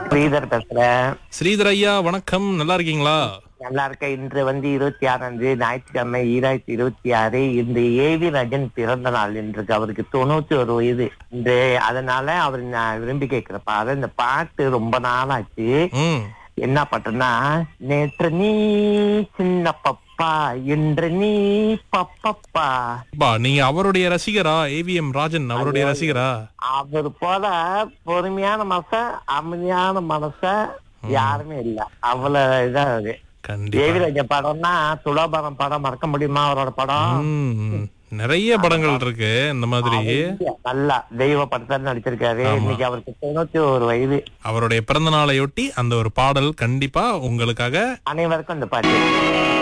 ஸ்ரீதர் பேசுறேன் ஸ்ரீதர் ஐயா வணக்கம் நல்லா இருக்கீங்களா நல்லா இருக்க இன்று வந்து இருபத்தி ஆறாம் தேதி ஞாயிற்றுக்கிழமை ஈராயிரத்தி இருபத்தி ஆறு இந்த ஏவி ரஜன் பிறந்த நாள் இன்றைக்கு அவருக்கு தொண்ணூத்தி ஒரு வயது இன்று அதனால அவர் நான் விரும்பி கேட்கிற பாரு இந்த பாட்டு ரொம்ப நாளாச்சு ம் என்ன பாட்டுன்னா நேற்று நீ சின்ன பப்பா இன்று நீ பப்பப்பா பா நீங்க அவருடைய ரசிகரா ஏவிஎம் ராஜன் அவருடைய ரசிகரா அவர் போல பொறுமையான மனச அமைதியான மனச யாருமே இல்ல அவ்வளவு இதா அது கண்டிப்பா தேவிராஜ படம்னா துலாபாரம் படம் மறக்க முடியுமா அவரோட படம் ம், நிறைய படங்கள் இருக்கு இந்த மாதிரி நல்லா தெய்வ படத்தில் நடிச்சிருக்காரு இன்னைக்கு அவருக்கு தொண்ணூத்தி ஒரு வயது அவருடைய பிறந்த நாளையொட்டி அந்த ஒரு பாடல் கண்டிப்பா உங்களுக்காக அனைவருக்கும் இந்த பாட்டு